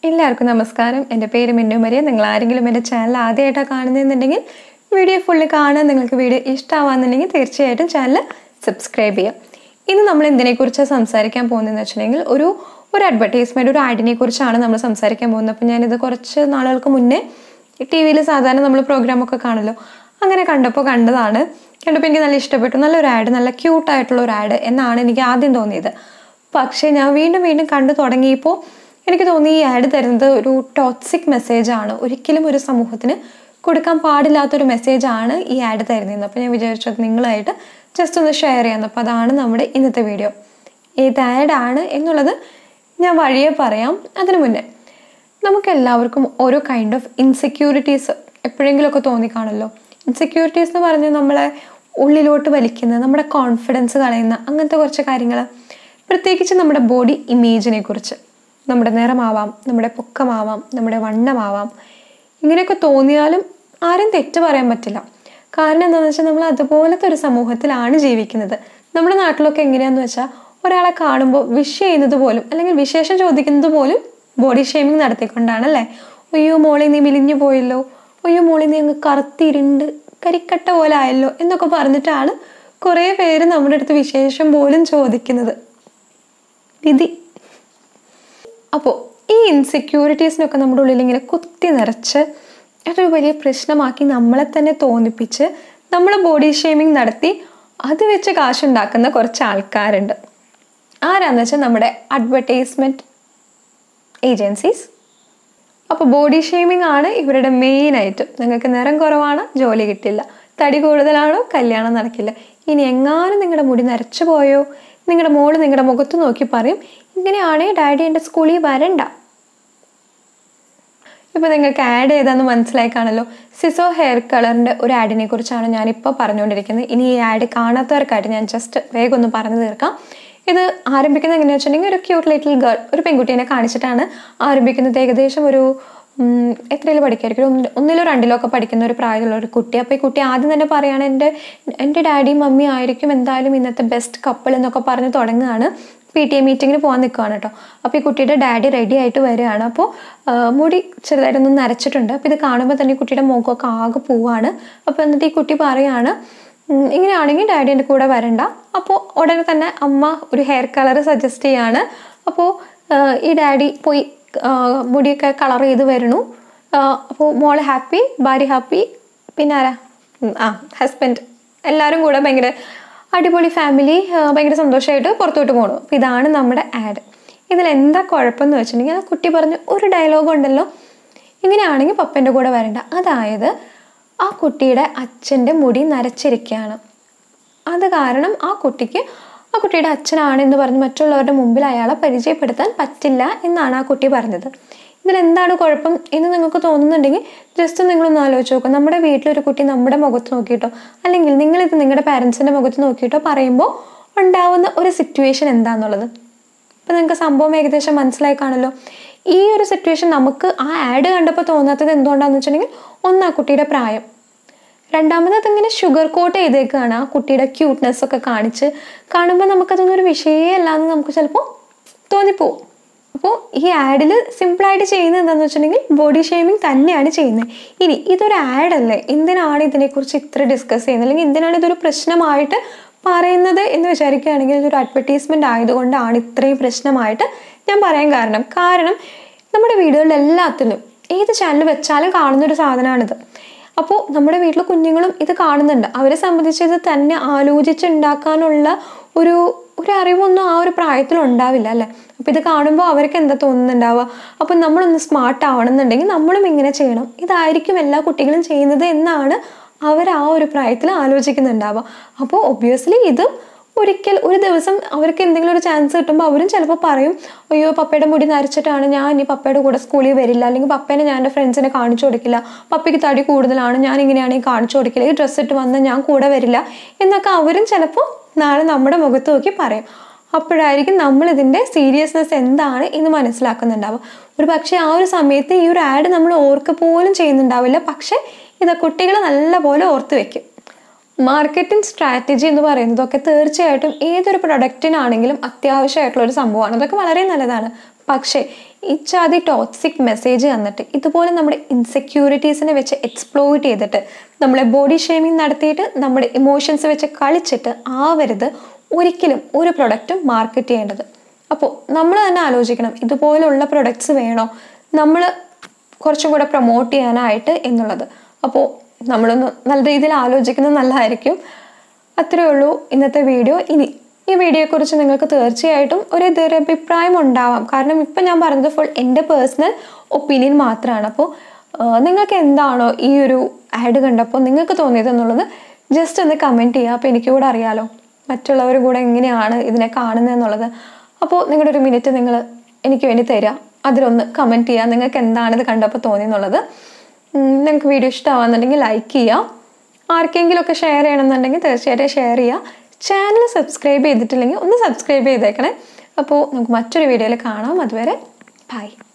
എല്ലാവർക്കും നമസ്കാരം എൻ്റെ പേര് മിന്നു മരിയ നിങ്ങൾ ആരെങ്കിലും എൻ്റെ ചാനൽ ആദ്യമായിട്ടാണ് കാണുന്നതെന്നുണ്ടെങ്കിൽ വീഡിയോ ഫുള്ള് കാണാൻ നിങ്ങൾക്ക് വീഡിയോ ഇഷ്ടമാവാന്നുണ്ടെങ്കിൽ തീർച്ചയായിട്ടും ചാനൽ സബ്സ്ക്രൈബ് ചെയ്യാം ഇന്ന് നമ്മൾ എന്തിനെക്കുറിച്ചാണ് സംസാരിക്കാൻ പോകുന്നതെന്ന് വെച്ചിട്ടുണ്ടെങ്കിൽ ഒരു ഒരു അഡ്വർടൈസ്മെൻറ്റ് ഒരു ആഡിനെ കുറിച്ചാണ് നമ്മൾ സംസാരിക്കാൻ പോകുന്നത് അപ്പോൾ ഞാനിത് കുറച്ച് നാളുകൾക്ക് മുന്നേ ടി വിയിൽ സാധാരണ നമ്മൾ പ്രോഗ്രാമൊക്കെ കാണുമല്ലോ അങ്ങനെ കണ്ടപ്പോൾ കണ്ടതാണ് കണ്ടപ്പോൾ എനിക്ക് നല്ല ഇഷ്ടപ്പെട്ടു നല്ലൊരു ആഡ് നല്ല ക്യൂട്ടായിട്ടുള്ള ഒരു ആഡ് എന്നാണ് എനിക്ക് ആദ്യം തോന്നിയത് പക്ഷേ ഞാൻ വീണ്ടും വീണ്ടും കണ്ടു തുടങ്ങിയപ്പോൾ എനിക്ക് തോന്നി ഈ ആഡ് തരുന്നത് ഒരു ടോക്സിക് മെസ്സേജാണ് ഒരിക്കലും ഒരു സമൂഹത്തിന് കൊടുക്കാൻ പാടില്ലാത്തൊരു മെസ്സേജാണ് ഈ ആഡ് തരുന്നത് അപ്പോൾ ഞാൻ വിചാരിച്ചത് നിങ്ങളായിട്ട് ജസ്റ്റ് ഒന്ന് ഷെയർ ചെയ്യാം അപ്പോൾ അതാണ് നമ്മുടെ ഇന്നത്തെ വീഡിയോ ഏത് ആഡാണ് എന്നുള്ളത് ഞാൻ വഴിയെ പറയാം അതിനു മുന്നേ നമുക്ക് എല്ലാവർക്കും ഓരോ കൈൻഡ് ഓഫ് ഇൻസെക്യൂരിറ്റീസ് എപ്പോഴെങ്കിലുമൊക്കെ തോന്നിക്കാണല്ലോ ഇൻസെക്യൂരിറ്റീസ് എന്ന് പറഞ്ഞാൽ നമ്മളെ ഉള്ളിലോട്ട് വലിക്കുന്ന നമ്മുടെ കോൺഫിഡൻസ് കളയുന്ന അങ്ങനത്തെ കുറച്ച് കാര്യങ്ങൾ പ്രത്യേകിച്ച് നമ്മുടെ ബോഡി ഇമേജിനെ കുറിച്ച് നമ്മുടെ നിറമാവാം നമ്മുടെ പൊക്കമാവാം നമ്മുടെ വണ്ണമാവാം ഇങ്ങനെയൊക്കെ തോന്നിയാലും ആരും തെറ്റ് പറയാൻ പറ്റില്ല കാരണം എന്താണെന്ന് വെച്ചാൽ നമ്മൾ അതുപോലത്തെ ഒരു സമൂഹത്തിലാണ് ജീവിക്കുന്നത് നമ്മുടെ നാട്ടിലൊക്കെ എങ്ങനെയാന്ന് വെച്ചാൽ ഒരാളെ കാണുമ്പോൾ വിഷ് ചെയ്യുന്നത് പോലും അല്ലെങ്കിൽ വിശേഷം ചോദിക്കുന്നത് പോലും ബോഡി ഷേമിങ് നടത്തിക്കൊണ്ടാണ് അല്ലേ അയ്യോ മോളെ നീ മെലിഞ്ഞു പോയല്ലോ അയ്യോ മോളെ നീ അങ്ങ് കറുത്തിരുണ്ട് കരിക്കട്ട പോലെ ആയല്ലോ എന്നൊക്കെ പറഞ്ഞിട്ടാണ് കുറേ പേര് നമ്മുടെ അടുത്ത് വിശേഷം പോലും ചോദിക്കുന്നത് വിധി അപ്പോൾ ഈ ഇൻസെക്യൂരിറ്റീസിനൊക്കെ നമ്മുടെ ഉള്ളിൽ ഇങ്ങനെ കുത്തി നിറച്ച് അതൊരു വലിയ പ്രശ്നമാക്കി നമ്മളെ തന്നെ തോന്നിപ്പിച്ച് നമ്മൾ ബോഡി ഷേമിങ് നടത്തി അത് വെച്ച് കാശുണ്ടാക്കുന്ന കുറച്ച് ആൾക്കാരുണ്ട് ആരാന്ന് വെച്ചാൽ നമ്മുടെ അഡ്വർടൈസ്മെൻറ്റ് ഏജൻസീസ് അപ്പോൾ ബോഡി ഷേമിംഗ് ആണ് ഇവരുടെ മെയിൻ ഐറ്റം നിങ്ങൾക്ക് നിറം കുറവാണ് ജോലി കിട്ടില്ല തടി കൂടുതലാണോ കല്യാണം നടക്കില്ല ഇനി എങ്ങാനും നിങ്ങളുടെ മുടി നരച്ചു പോയോ നിങ്ങളുടെ മോള് നിങ്ങളുടെ മുഖത്ത് നോക്കി പറയും ഇങ്ങനെയാണേ ഡാഡി എൻ്റെ സ്കൂളിൽ വരണ്ട ഇപ്പൊ നിങ്ങൾക്ക് ആഡ് ഏതാന്ന് മനസ്സിലായി കാണല്ലോ സിസോ ഹെയർ കളറിന്റെ ഒരു ആഡിനെ കുറിച്ചാണ് ഞാനിപ്പോൾ പറഞ്ഞുകൊണ്ടിരിക്കുന്നത് ഇനി ഈ ആഡ് കാണാത്തവർക്കായിട്ട് ഞാൻ ജസ്റ്റ് വേഗം ഒന്ന് പറഞ്ഞു തീർക്കാം ഇത് ആരംഭിക്കുന്നത് എങ്ങനെയാണെന്ന് വെച്ചിട്ടുണ്ടെങ്കിൽ ഒരു ക്യൂട്ട് ലിറ്റിൽ ഗേൾ ഒരു പെൺകുട്ടീനെ കാണിച്ചിട്ടാണ് ആരംഭിക്കുന്നത് ഏകദേശം ഒരു എത്രയിൽ പഠിക്കായിരിക്കും ഒന്ന് ഒന്നിലോ രണ്ടിലോ ഒക്കെ പഠിക്കുന്ന ഒരു പ്രായമുള്ള ഒരു കുട്ടി അപ്പോൾ ഈ കുട്ടി ആദ്യം തന്നെ പറയുകയാണ് എൻ്റെ എൻ്റെ ഡാഡിയും മമ്മി ആയിരിക്കും എന്തായാലും ഇന്നത്തെ ബെസ്റ്റ് കപ്പിൾ എന്നൊക്കെ പറഞ്ഞ് തുടങ്ങുകയാണ് പി ടി എ മീറ്റിങ്ങിന് പോകാൻ നിൽക്കുകയാണ് കേട്ടോ അപ്പോൾ ഈ കുട്ടിയുടെ ഡാഡി റെഡി ആയിട്ട് വരികയാണ് അപ്പോൾ മുടി ചെറുതായിട്ടൊന്ന് നരച്ചിട്ടുണ്ട് അപ്പോൾ ഇത് കാണുമ്പോൾ തന്നെ ഈ കുട്ടിയുടെ മുഖമൊക്കെ ആകെ പോവാണ് അപ്പോൾ എന്നിട്ട് ഈ കുട്ടി പറയാണ് ഇങ്ങനെയാണെങ്കിൽ ഡാഡി എൻ്റെ കൂടെ വരണ്ട അപ്പോൾ ഉടനെ തന്നെ അമ്മ ഒരു ഹെയർ കളർ സജസ്റ്റ് ചെയ്യാണ് അപ്പോൾ ഈ ഡാഡി പോയി മുടിയൊക്കെ കളർ ചെയ്ത് വരണു അപ്പോൾ മോള് ഹാപ്പി ഭാര്യ ഹാപ്പി പിന്നെ ആരാ ആ ഹസ്ബൻഡ് എല്ലാവരും കൂടെ ഭയങ്കര അടിപൊളി ഫാമിലി ഭയങ്കര സന്തോഷമായിട്ട് പുറത്തോട്ട് പോകണു അപ്പോൾ ഇതാണ് നമ്മുടെ ആഡ് ഇതിൽ എന്താ കുഴപ്പമെന്ന് വെച്ചിട്ടുണ്ടെങ്കിൽ ആ കുട്ടി പറഞ്ഞ ഒരു ഡയലോഗ് ഉണ്ടല്ലോ ഇങ്ങനെയാണെങ്കിൽ പപ്പൻ്റെ കൂടെ വരണ്ട അതായത് ആ കുട്ടിയുടെ അച്ഛൻ്റെ മുടി നരച്ചിരിക്കുകയാണ് അത് കാരണം ആ കുട്ടിക്ക് ആ കുട്ടിയുടെ അച്ഛനാണെന്ന് പറഞ്ഞ് മറ്റുള്ളവരുടെ മുമ്പിൽ അയാളെ പരിചയപ്പെടുത്താൻ പറ്റില്ല എന്നാണ് ആ കുട്ടി പറഞ്ഞത് ഇതിൽ എന്താണ് കുഴപ്പം എന്ന് നിങ്ങൾക്ക് തോന്നുന്നുണ്ടെങ്കിൽ ജസ്റ്റ് നിങ്ങളൊന്ന് ആലോചിച്ച് നോക്കുക നമ്മുടെ വീട്ടിലൊരു കുട്ടി നമ്മുടെ മുഖത്ത് നോക്കിയിട്ടോ അല്ലെങ്കിൽ നിങ്ങളിത് നിങ്ങളുടെ പാരൻസിൻ്റെ മുഖത്ത് നോക്കിയിട്ടോ പറയുമ്പോൾ ഉണ്ടാവുന്ന ഒരു സിറ്റുവേഷൻ എന്താണെന്നുള്ളത് ഇപ്പം നിങ്ങൾക്ക് സംഭവം ഏകദേശം മനസ്സിലായി കാണല്ലോ ഈ ഒരു സിറ്റുവേഷൻ നമുക്ക് ആ ആഡ് കണ്ടപ്പോൾ തോന്നാത്തത് എന്തുകൊണ്ടാണെന്ന് വെച്ചിട്ടുണ്ടെങ്കിൽ ഒന്ന് ആ കുട്ടിയുടെ പ്രായം രണ്ടാമത് അതിങ്ങനെ ഷുഗർ കോട്ട് ചെയ്തേക്കാണ് ആ കുട്ടിയുടെ ക്യൂട്ട്നെസ് ഒക്കെ കാണിച്ച് കാണുമ്പോൾ നമുക്കതൊന്നും ഒരു വിഷയമല്ല എന്ന് നമുക്ക് ചിലപ്പോൾ തോന്നിപ്പോവും അപ്പോൾ ഈ ആഡിൽ സിമ്പിളായിട്ട് ചെയ്യുന്നത് എന്താണെന്ന് വെച്ചിട്ടുണ്ടെങ്കിൽ ബോഡി ഷേമിങ് തന്നെയാണ് ചെയ്യുന്നത് ഇനി ഇതൊരു ആഡല്ലേ എന്തിനാണ് ഇതിനെക്കുറിച്ച് ഇത്ര ഡിസ്കസ് ചെയ്യുന്നത് അല്ലെങ്കിൽ എന്തിനാണ് ഇതൊരു പ്രശ്നമായിട്ട് പറയുന്നത് എന്ന് വിചാരിക്കുകയാണെങ്കിൽ ഇതൊരു അഡ്വർടൈസ്മെൻ്റ് ആയതുകൊണ്ടാണ് ഇത്രയും പ്രശ്നമായിട്ട് ഞാൻ പറയാൻ കാരണം കാരണം നമ്മുടെ വീടുകളിൽ എല്ലാത്തിലും ഏത് ചാനൽ വെച്ചാലും കാണുന്ന ഒരു സാധനമാണിത് അപ്പോൾ നമ്മുടെ വീട്ടിൽ കുഞ്ഞുങ്ങളും ഇത് കാണുന്നുണ്ട് അവരെ സംബന്ധിച്ച് ഇത് തന്നെ ആലോചിച്ചുണ്ടാക്കാനുള്ള ഒരു ഒരു അറിവൊന്നും ആ ഒരു പ്രായത്തിൽ ഉണ്ടാവില്ല അല്ലേ അപ്പോൾ ഇത് കാണുമ്പോൾ അവർക്ക് എന്താ തോന്നുന്നുണ്ടാവുക അപ്പോൾ നമ്മളൊന്ന് സ്മാർട്ട് ആവണമെന്നുണ്ടെങ്കിൽ നമ്മളും ഇങ്ങനെ ചെയ്യണം ഇതായിരിക്കും എല്ലാ കുട്ടികളും ചെയ്യുന്നത് എന്നാണ് അവർ ആ ഒരു പ്രായത്തിൽ ആലോചിക്കുന്നുണ്ടാവുക അപ്പോൾ ഒബ്വിയസ്ലി ഇതും ഒരിക്കൽ ഒരു ദിവസം അവർക്ക് എന്തെങ്കിലും ഒരു ചാൻസ് കിട്ടുമ്പോൾ അവരും ചിലപ്പോൾ പറയും അയ്യോ പപ്പയുടെ മുടി നരച്ചിട്ടാണ് ഞാൻ ഇനി പപ്പയുടെ കൂടെ സ്കൂളിൽ വരില്ല അല്ലെങ്കിൽ പപ്പേനെ ഞാൻ എൻ്റെ ഫ്രണ്ട്സിനെ കാണിച്ചു കൊടുക്കില്ല പപ്പയ്ക്ക് തടി കൂടുതലാണ് ഞാൻ ഇങ്ങനെയാണെങ്കിൽ കാണിച്ചു കൊടുക്കില്ല ഈ ഡ്രസ്സ് ഇട്ട് വന്നാൽ ഞാൻ കൂടെ വരില്ല എന്നൊക്കെ അവരും ചിലപ്പോൾ നാളെ നമ്മുടെ മുഖത്ത് നോക്കി പറയും അപ്പോഴായിരിക്കും നമ്മൾ ഇതിൻ്റെ സീരിയസ്നെസ് എന്താണ് എന്ന് മനസ്സിലാക്കുന്നുണ്ടാവുക ഒരു പക്ഷേ ആ ഒരു സമയത്ത് ഈ ഒരു ആഡ് നമ്മൾ ഓർക്ക പോലും ചെയ്യുന്നുണ്ടാവില്ല പക്ഷേ ഇത് കുട്ടികൾ നല്ലപോലെ ഓർത്ത് വെക്കും മാർക്കറ്റിംഗ് സ്ട്രാറ്റജി എന്ന് പറയുന്നതൊക്കെ തീർച്ചയായിട്ടും ഏതൊരു പ്രൊഡക്റ്റിനാണെങ്കിലും അത്യാവശ്യമായിട്ടുള്ള ഒരു സംഭവമാണ് അതൊക്കെ വളരെ നല്ലതാണ് പക്ഷേ ഇച്ചാതി ടോക്സിക് മെസ്സേജ് തന്നിട്ട് ഇതുപോലെ നമ്മുടെ ഇൻസെക്യൂരിറ്റീസിനെ വെച്ച് എക്സ്പ്ലോയിറ്റ് ചെയ്തിട്ട് നമ്മളെ ബോഡി ഷേമിങ് നടത്തിയിട്ട് നമ്മുടെ ഇമോഷൻസ് വെച്ച് കളിച്ചിട്ട് ആവരുത് ഒരിക്കലും ഒരു പ്രൊഡക്റ്റും മാർക്കറ്റ് ചെയ്യേണ്ടത് അപ്പോൾ നമ്മൾ തന്നെ ആലോചിക്കണം ഇതുപോലുള്ള പ്രൊഡക്ട്സ് വേണോ നമ്മൾ കുറച്ചും കൂടെ പ്രൊമോട്ട് ചെയ്യാനായിട്ട് എന്നുള്ളത് അപ്പോൾ നമ്മളൊന്ന് നല്ല രീതിയിൽ ആലോചിക്കുന്നത് നല്ലതായിരിക്കും അത്രയേ ഉള്ളൂ ഇന്നത്തെ വീഡിയോ ഇനി ഈ വീഡിയോയെക്കുറിച്ച് നിങ്ങൾക്ക് തീർച്ചയായിട്ടും ഒരു എതിരഭിപ്രായം ഉണ്ടാവാം കാരണം ഇപ്പം ഞാൻ പറഞ്ഞത് ഫുൾ എൻ്റെ പേഴ്സണൽ ഒപ്പീനിയൻ മാത്രമാണ് അപ്പോൾ നിങ്ങൾക്ക് എന്താണോ ഈ ഒരു ആഡ് കണ്ടപ്പോൾ നിങ്ങൾക്ക് തോന്നിയത് എന്നുള്ളത് ജസ്റ്റ് ഒന്ന് കമൻറ്റ് ചെയ്യുക അപ്പോൾ എനിക്ക് കൂടെ അറിയാലോ മറ്റുള്ളവർ കൂടെ എങ്ങനെയാണ് ഇതിനെ കാണുന്നത് എന്നുള്ളത് അപ്പോൾ നിങ്ങളുടെ ഒരു മിനിറ്റ് നിങ്ങൾ എനിക്ക് വേണ്ടി തരിക അതിലൊന്ന് കമൻറ്റ് ചെയ്യുക നിങ്ങൾക്ക് എന്താണ് ഇത് കണ്ടപ്പോൾ തോന്നിയെന്നുള്ളത് നിങ്ങൾക്ക് വീഡിയോ ഇഷ്ടമാകുന്നുണ്ടെങ്കിൽ ലൈക്ക് ചെയ്യുക ആർക്കെങ്കിലുമൊക്കെ ഷെയർ ചെയ്യണമെന്നുണ്ടെങ്കിൽ തീർച്ചയായിട്ടും ഷെയർ ചെയ്യുക ചാനൽ സബ്സ്ക്രൈബ് ചെയ്തിട്ടില്ലെങ്കിൽ ഒന്ന് സബ്സ്ക്രൈബ് ചെയ്തേക്കണേ അപ്പോൾ നമുക്ക് മറ്റൊരു വീഡിയോയിൽ കാണാം അതുവരെ ബൈ